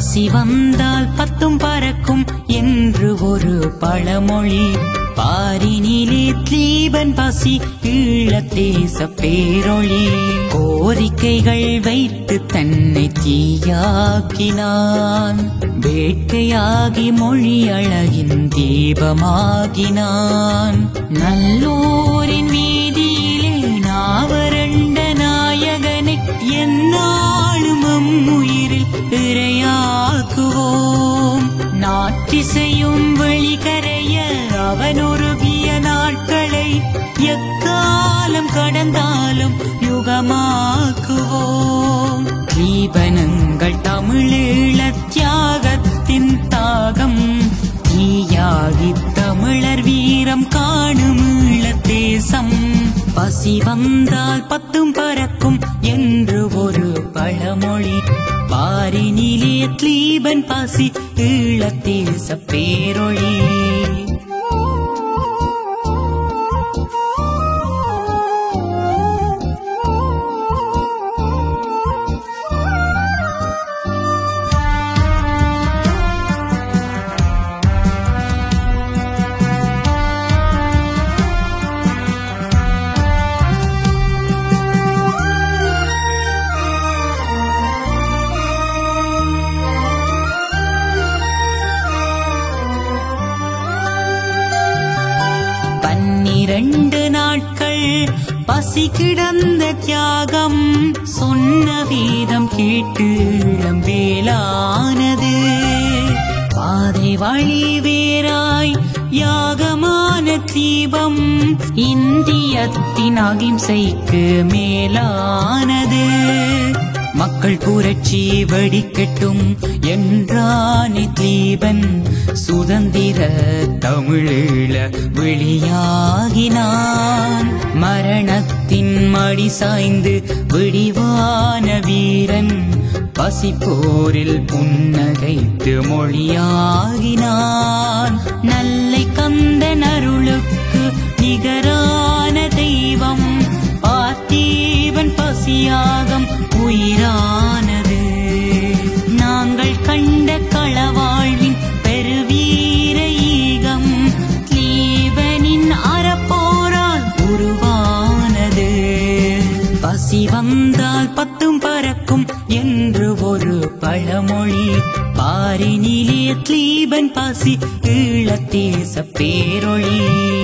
பசி வந்தால் பத்தும் பறக்கும் என்று ஒரு பழமொழி பாரினிலே தீபன் பசி ஈழத்தேச பேரொளி கோரிக்கைகள் வைத்து தன்னை தீயாக்கினான் வேட்கையாகி மொழி அழகின் தீபமாகினான் நல்லோரின் வீதியிலே நாவரண்ட நாயகனை எந்நாளும் அம்முயிரில் இரையாக்குவோம் நாட்டிசையும் வெளிகரைய அவனுருகிய நாட்களை எக்காலம் கடந்தாலும் யுகமாக்குவோம் தீபனங்கள் தமிழீழ தியாகத்தின் தாகம் தீயாகி தமிழர் வீரம் காணும் ஈழ தேசம் பசி வந்தால் பத்தும் பறக்கும் என்று ஒரு பழமொழி பாரினிலே தீபன் பசி ஈழத்தேச பேரொழி பன்னிரண்டு நாட்கள் பசி கிடந்த தியாகம் சொன்ன வீதம் கேட்டு இளம் வேலானது பாதை வழி வேறாய் யாகமான தீபம் இந்தியத்தின் அகிம்சைக்கு மேலானது மக்கள் புரட்சி வெடிக்கட்டும் என்றானே தீபன் சுதந்திர தமிழீழ வெளியாகினான் மரணத்தின் மடி சாய்ந்து விடிவான வீரன் பசிப்போரில் புன்னகைத்து மொழியாகினான் நல்லை கந்தன் அருளுக்கு நிகரான தெய்வம் பார்த்தீவன் பசியாகம் உயிரானது நாங்கள் கண்ட களவாழ்வின் பெருவீர ஈகம் தீபனின் அறப்போரால் உருவானது பசி வந்தால் பத்தும் பறக்கும் என்று ஒரு பழமொழி பாரினிலே தீபன் பசி ஈழத்தேச பேரொழி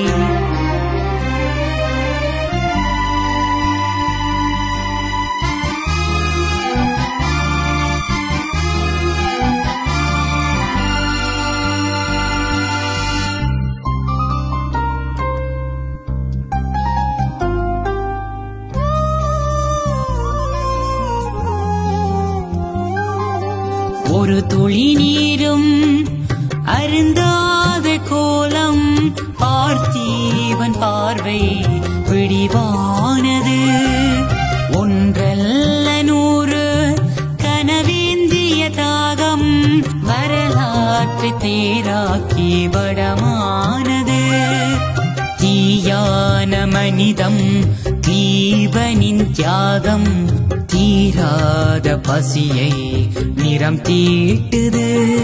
ஒரு துளி நீரும் அருந்தாத கோலம் பார்த்தீவன் பார்வை பிடிவானது ஒன்றல்ல நூறு கனவேந்திய தாகம் வரலாற்றை தேராக்கி வடமானது தீயான மனிதம் தீபனின் தியாகம் தீராத பசியை நிறம் தீட்டுது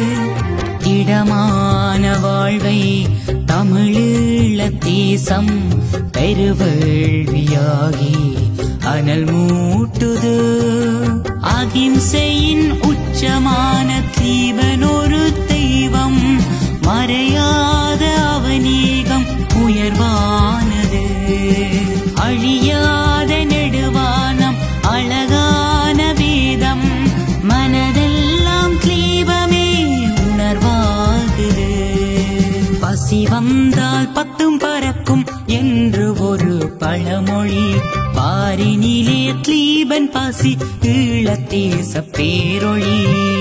திடமான வாழ்வை தமிழீழ தேசம் பெருவேள்வியாகி அனல் மூட்டுது அகிம்சையின் உச்சமான தீபன் ஒரு தெய்வம் மறையாத அவநீகம் உயர்வானது அழியாத நெடுவானம் அழகான வேதம் மனதெல்லாம் தீபமே உணர்வாகுது பசி வந்தால் பத்தும் பறக்கும் என்று ஒரு பழமொழி பாரினிலே தீபன் பசி ஈழத்தேச பேரொழி